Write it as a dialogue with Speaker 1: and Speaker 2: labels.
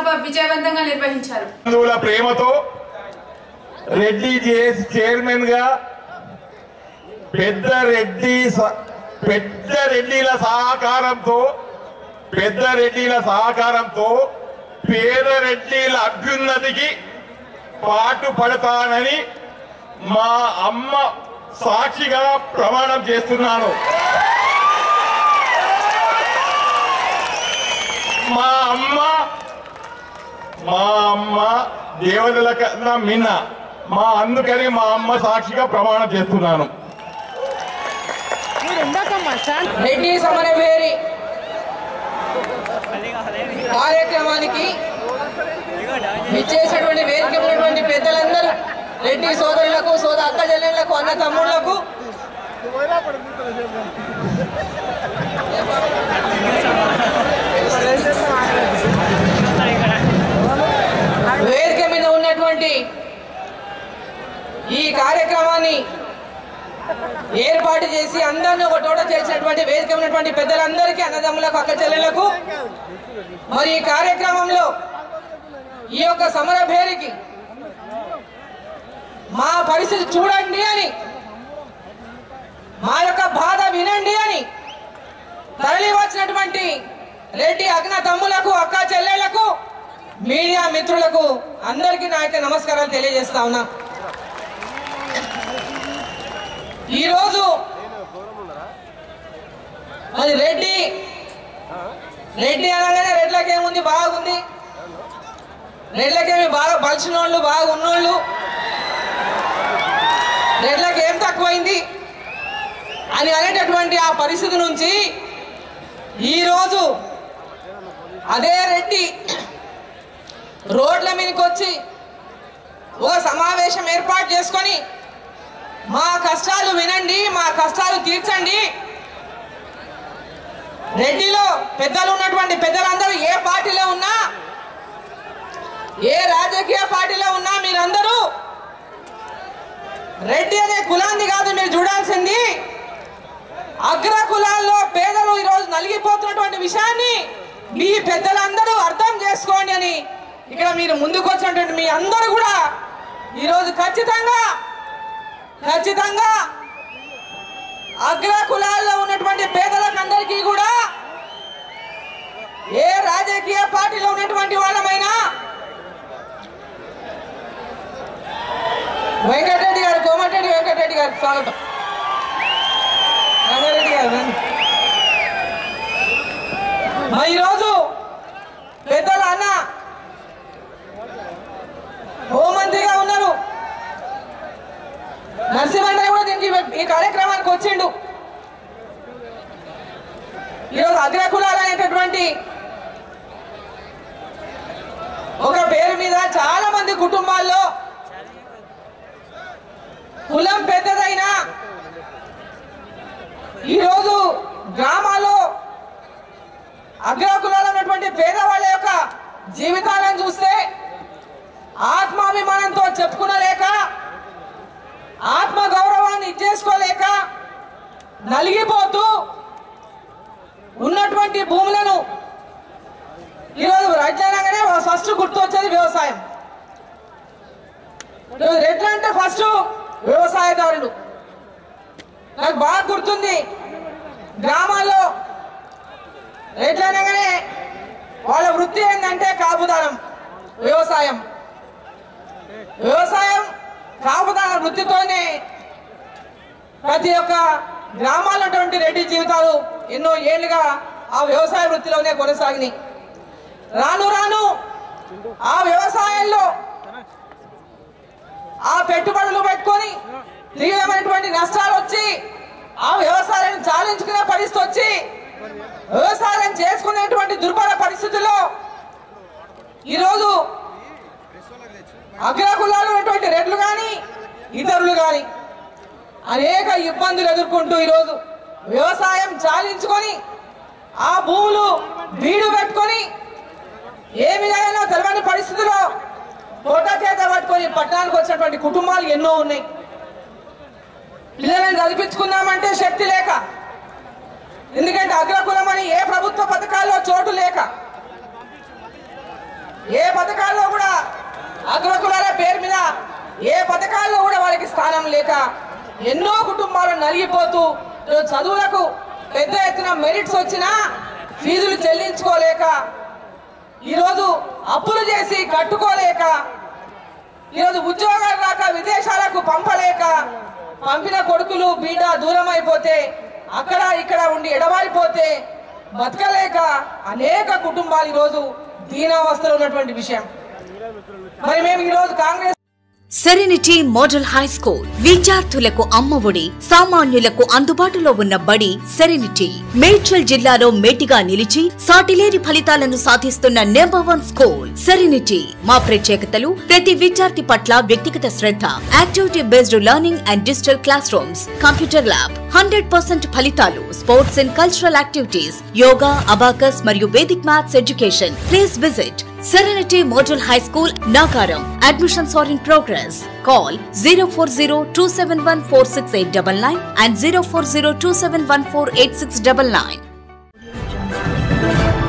Speaker 1: విజయవంతంగా నిర్వహించారు
Speaker 2: బంధువుల ప్రేమతో రెడ్డి జేఏసీ చైర్మన్ గా పెద్ద రెడ్డి స- పెద్ద రెడ్డిల సహకారంతో పెద్ద రెడ్డిల సహకారంతో పేద రెడ్డిల అభ్యున్నతికి పాటు పడతానని మా అమ్మ సాక్షిగా ప్రమాణం చేస్తున్నాను మా అమ్మ మా అమ్మ దేవతల కన్నా మిన్న మా అందుకని మా అమ్మ సాక్షిగా ప్రమాణం చేస్తున్నాను
Speaker 3: రెడ్డి సమరవేరి కార్యక్రమానికి ఇచ్చేసినటువంటి వేదిక ఉన్నటువంటి పెద్దలందరూ రెడ్డి సోదరులకు సోదర అక్క చెల్లెళ్లకు అన్న తమ్ముళ్లకు వేదిక మీద ఉన్నటువంటి ఈ కార్యక్రమాన్ని ఏర్పాటు చేసి అందరిని ఒక తోట చేసినటువంటి వేదిక ఉన్నటువంటి పెద్దలందరికీ అన్నదమ్ములకు అక్క చెల్లెలకు మరి ఈ కార్యక్రమంలో ఈ యొక్క సమర భేరికి మా పరిస్థితి చూడండి అని మా యొక్క బాధ వినండి అని తరలి వచ్చినటువంటి రెడ్డి అగ్న తమ్ములకు అక్క చెల్లెళ్లకు మీడియా మిత్రులకు అందరికీ నా యొక్క నమస్కారాలు తెలియజేస్తా ఉన్నా ఈరోజు మరి రెడ్డి రెడ్డి అనగానే రెడ్లకేముంది బాగుంది రెడ్లకేమి బాగా బలిసినోళ్ళు బాగా ఉన్నోళ్ళు రెడ్లకి ఏం తక్కువైంది అని అనేటటువంటి ఆ పరిస్థితి నుంచి ఈరోజు అదే రెడ్డి రోడ్ల మీదకి వచ్చి ఒక సమావేశం ఏర్పాటు చేసుకొని మా కష్టాలు వినండి మా కష్టాలు తీర్చండి రెడ్డిలో పెద్దలు ఉన్నటువంటి పెద్దలందరూ ఏ పార్టీలో ఉన్నా ఏ రాజకీయ పార్టీలో ఉన్నా మీరందరూ రెడ్డి అనే కులాన్ని కాదు మీరు చూడాల్సింది అగ్ర కులాల్లో పేదలు ఈరోజు నలిగిపోతున్నటువంటి విషయాన్ని మీ పెద్దలందరూ అర్థం చేసుకోండి అని ఇక్కడ మీరు ముందుకు వచ్చినటువంటి మీ అందరూ కూడా ఈరోజు ఖచ్చితంగా ఖచ్చితంగా అగ్ర కులాల్లో ఉన్నటువంటి పేదలకు అందరికీ కూడా ఏ రాజకీయ పార్టీలో ఉన్నటువంటి వాళ్ళమైనా వెంకటరెడ్డి గారు కోమటిరెడ్డి వెంకటరెడ్డి గారు స్వాగతం రంగారెడ్డి గారు రండి మా ఈరోజు పెద్దల అన్న హోంమంత్రిగా ఉన్నారు నరసింహన్న కూడా దీనికి ఈ కార్యక్రమానికి వచ్చిండు ఈరోజు అగ్రకులాలు అనేటటువంటి ఒక పేరు మీద చాలా మంది కుటుంబాల్లో కులం పెద్దదైనా ఈరోజు గ్రామాల్లో అగ్రకులాలు ఉన్నటువంటి పేదవాళ్ళ యొక్క జీవితాలను చూస్తే ఆత్మాభిమానంతో చెప్పుకునలేక ఆత్మ గౌరవాన్ని ఇచ్చేసుకోలేక నలిగిపోతూ ఉన్నటువంటి భూములను ఈరోజు రైతులనగానే ఫస్ట్ గుర్తొచ్చేది వ్యవసాయం ఈరోజు రెడ్లు అంటే ఫస్ట్ వ్యవసాయదారులు నాకు బాగా గుర్తుంది గ్రామాల్లో రెడ్లు అనగానే వాళ్ళ వృత్తి ఏంటంటే కాపుదానం వ్యవసాయం వ్యవసాయం కాపుదాన వృత్తితోనే ప్రతి ఒక్క గ్రామాల్లో ఉన్నటువంటి రెడ్డి జీవితాలు ఎన్నో ఏళ్ళుగా ఆ వ్యవసాయ వృత్తిలోనే కొనసాగినాయి రాను రాను ఆ వ్యవసాయంలో ఆ పెట్టుబడులు పెట్టుకొని తీవ్రమైనటువంటి నష్టాలు వచ్చి ఆ వ్యవసాయాన్ని చాలించుకునే పరిస్థితి వచ్చి వ్యవసాయం చేసుకునేటువంటి దుర్భర పరిస్థితుల్లో ఈరోజు అగ్రకులాలు ఉన్నటువంటి రెడ్లు కానీ ఇతరులు కానీ అనేక ఇబ్బందులు ఎదుర్కొంటూ ఈరోజు వ్యవసాయం చాలించుకొని ఆ భూములు బీడు పెట్టుకొని ఏమి చేయాలో తెలియని పరిస్థితిలో ఫోటో చేత పట్టుకొని పట్టణానికి వచ్చినటువంటి కుటుంబాలు ఎన్నో ఉన్నాయి పిల్లలను చదివించుకుందామంటే శక్తి లేక ఎందుకంటే అగ్రకులం అని ఏ ప్రభుత్వ పథకాల్లో చోటు లేక ఏ పథకాల్లో కూడా అగ్రకులాల పేరు మీద ఏ పథకాల్లో కూడా వాళ్ళకి స్థానం లేక ఎన్నో కుటుంబాలు నలిగిపోతూ ఈరోజు చదువులకు పెద్ద ఎత్తున మెరిట్స్ వచ్చినా ఫీజులు చెల్లించుకోలేక ఈరోజు అప్పులు చేసి కట్టుకోలేక ఈరోజు ఉద్యోగాలు రాక విదేశాలకు పంపలేక పంపిన కొడుకులు బీడ దూరం అయిపోతే అక్కడ ఇక్కడ ఉండి ఎడబారిపోతే బతకలేక అనేక కుటుంబాలు ఈరోజు దీనావస్థలో ఉన్నటువంటి విషయం మరి మేము ఈరోజు Congress
Speaker 1: Serenity Model High School విద్యార్థులకు అమ్మఒడి సామాన్యులకు అందుబాటులో ఉన్న బడి సెరెనిటీ మేడ్చల్ జిల్లాలో మేటిగా నిలిచి సాటిలేని ఫలితాలను సాధిస్తున్న నెంబర్ వన్ స్కూల్ సెరెనిటీ మా ప్రత్యేకతలు ప్రతి విద్యార్థి పట్ల వ్యక్తిగత శ్రద్ధ activity based learning and digital classrooms computer lab hundred percent ఫలితాలు sports and cultural activities yoga abacus మరియు Vedic maths education please visit Serenity Model High School, Nagaram. Admissions are in progress. Call 040 and 040